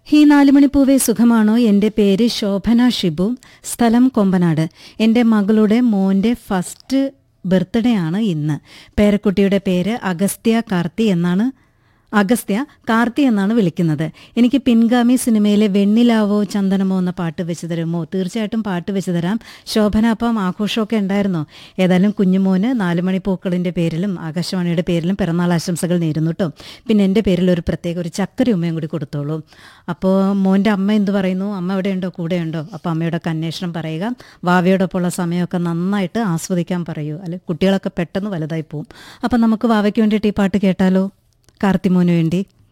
ഈ നാലുമണിപ്പൂവേ സുഖമാണോ എൻ്റെ പേര് ശോഭന ഷിബു സ്ഥലം കൊമ്പനാട് എൻ്റെ മകളുടെ മോൻ്റെ ഫസ്റ്റ് ബർത്ത്ഡേ ആണ് ഇന്ന് പേരക്കുട്ടിയുടെ പേര് അഗസ്ത്യ കാർത്തി എന്നാണ് അഗസ്ത്യ കാർത്തി എന്നാണ് വിളിക്കുന്നത് എനിക്ക് പിൻഗാമി സിനിമയിലെ വെണ്ണിലാവോ ചന്ദനമോ എന്ന പാട്ട് വെച്ച് തരുമോ തീർച്ചയായിട്ടും പാട്ട് വെച്ച് തരാം ശോഭന അപ്പം ആഘോഷമൊക്കെ ഉണ്ടായിരുന്നോ ഏതായാലും കുഞ്ഞുമോന് നാലുമണി പൂക്കളിൻ്റെ പേരിലും ആകാശവാണിയുടെ പേരിലും പിറന്നാൾ ആശംസകൾ നേരുന്നു കേട്ടോ പിന്നെ എൻ്റെ പേരിൽ ഒരു പ്രത്യേക ഒരു ചക്കര ഉമ്മയും കൂടി കൊടുത്തോളൂ അപ്പോൾ മോൻ്റെ അമ്മ എന്ത് പറയുന്നു അമ്മ ഇവിടെ ഉണ്ടോ കൂടെ ഉണ്ടോ അപ്പോൾ അമ്മയോടൊക്കെ അന്വേഷണം പറയുക വാവയോടൊപ്പമുള്ള സമയമൊക്കെ നന്നായിട്ട് ആസ്വദിക്കാൻ പറയൂ അല്ലെ കുട്ടികളൊക്കെ പെട്ടെന്ന് വലുതായി പോവും അപ്പം നമുക്ക് വാവയ്ക്ക് വേണ്ടിയിട്ട് ഈ പാട്ട് കേട്ടാലോ കാർത്തിമോന് വേണ്ടി